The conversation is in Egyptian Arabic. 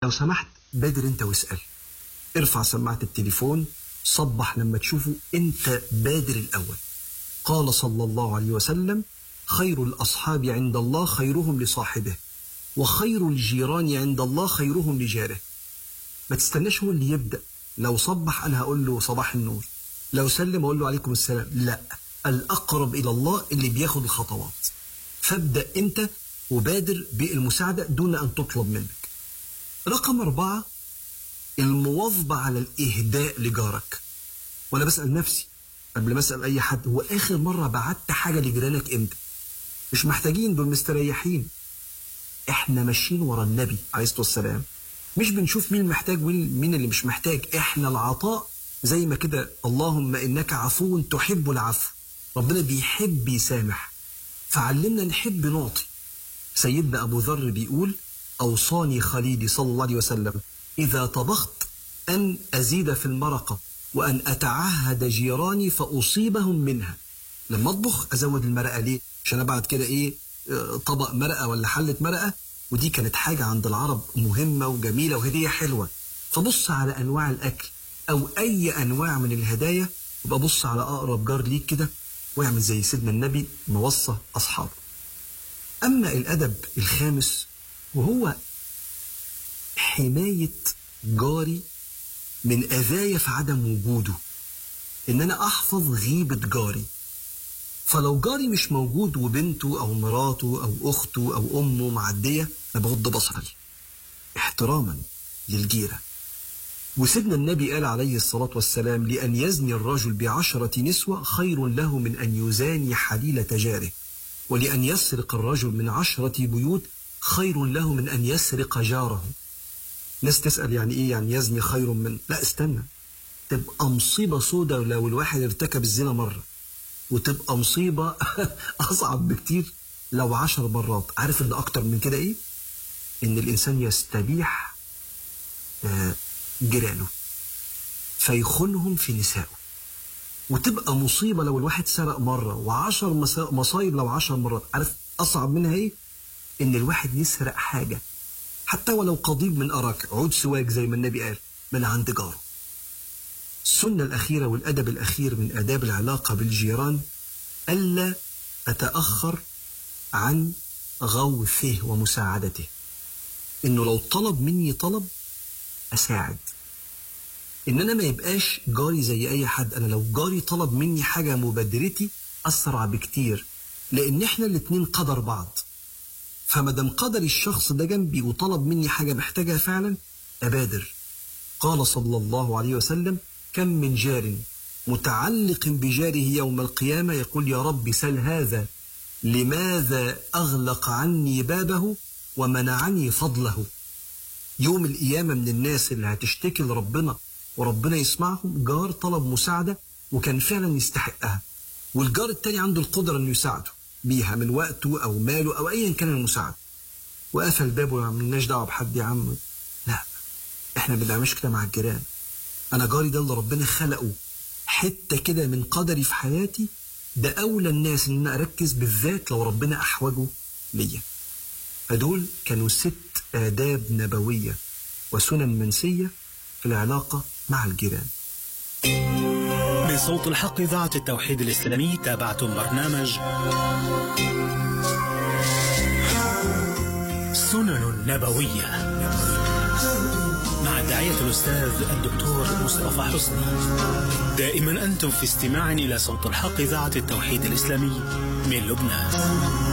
لو سمحت بادر انت واسال ارفع سماعه التليفون صبح لما تشوفه انت بادر الاول قال صلى الله عليه وسلم خير الاصحاب عند الله خيرهم لصاحبه وخير الجيران عند الله خيرهم لجاره ما تستناش هو اللي يبدا لو صبح انا هقول له صباح النور لو سلم اقول له عليكم السلام لا الاقرب الى الله اللي بياخد الخطوات فابدا انت وبادر بالمساعده دون ان تطلب منك رقم أربعة المواظبة على الإهداء لجارك وأنا بسأل نفسي قبل ما أسأل أي حد هو آخر مرة بعت حاجة لجيرانك إمتى؟ مش محتاجين دول مستريحين إحنا ماشيين ورا النبي عليه الصلاة والسلام مش بنشوف مين محتاج ومين اللي مش محتاج إحنا العطاء زي ما كده اللهم إنك عفو تحب العفو ربنا بيحب يسامح فعلمنا نحب نعطي سيدنا أبو ذر بيقول أوصاني خليلي صلى الله عليه وسلم إذا طبخت أن أزيد في المرقة وأن أتعهد جيراني فأصيبهم منها لما أطبخ أزود المرقة ليه؟ عشان بعد كده إيه طبق مرقة ولا حلة مرقة ودي كانت حاجة عند العرب مهمة وجميلة وهدية حلوة فبص على أنواع الأكل أو أي أنواع من الهدايا وبقى بص على أقرب جار ليك كده واعمل زي سيدنا النبي موصى أصحابه أما الأدب الخامس وهو حماية جاري من أذايا في عدم وجوده إن أنا أحفظ غيبة جاري فلو جاري مش موجود وبنته أو مراته أو أخته أو أمه معدية أنا بغض بصري احتراما للجيرة وسيدنا النبي قال عليه الصلاة والسلام لأن يزني الرجل بعشرة نسوة خير له من أن يزاني حليلة جاره ولأن يسرق الرجل من عشرة بيوت خير له من أن يسرق جاره ناس تسأل يعني إيه يعني يزني خير من لا استنى تبقى مصيبة سودة لو الواحد ارتكب الزنا مرة وتبقى مصيبة أصعب بكتير لو عشر مرات عارف إن أكتر من كده إيه إن الإنسان يستبيح جيرانه فيخونهم في نسائه وتبقى مصيبة لو الواحد سرق مرة وعشر مصايب لو عشر مرات عارف أصعب منها إيه إن الواحد يسرق حاجة حتى ولو قضيب من أراك عود سواك زي ما النبي قال من عند جاره السنة الأخيرة والأدب الأخير من آداب العلاقة بالجيران ألا أتأخر عن غوثه ومساعدته إنه لو طلب مني طلب أساعد إن أنا ما يبقاش جاري زي أي حد أنا لو جاري طلب مني حاجة مبادرتي أسرع بكتير لأن إحنا الاتنين قدر بعض فما دام قدر الشخص ده جنبي وطلب مني حاجة محتاجها فعلا أبادر قال صلى الله عليه وسلم كم من جار متعلق بجاره يوم القيامة يقول يا رب سل هذا لماذا أغلق عني بابه ومنعني فضله يوم القيامة من الناس اللي هتشتكي لربنا وربنا يسمعهم جار طلب مساعدة وكان فعلا يستحقها والجار التاني عنده القدرة انه يساعده بيها من وقته او ماله او ايا كان المساعدة وقفل بابه وما عملناش دعوة بحد يا عم لا احنا ما بنعملش كده مع الجيران انا جاري ده اللي ربنا خلقه حتة كده من قدري في حياتي ده اولى الناس ان انا اركز بالذات لو ربنا احوجه ليا فدول كانوا ست آداب نبوية وسنن منسية في العلاقة مع الجيران من صوت الحق إذاعة التوحيد الإسلامي تابعتم برنامج سنن نبوية مع الداعية الأستاذ الدكتور مصطفى حسني دائما أنتم في استماع إلى صوت الحق إذاعة التوحيد الإسلامي من لبنان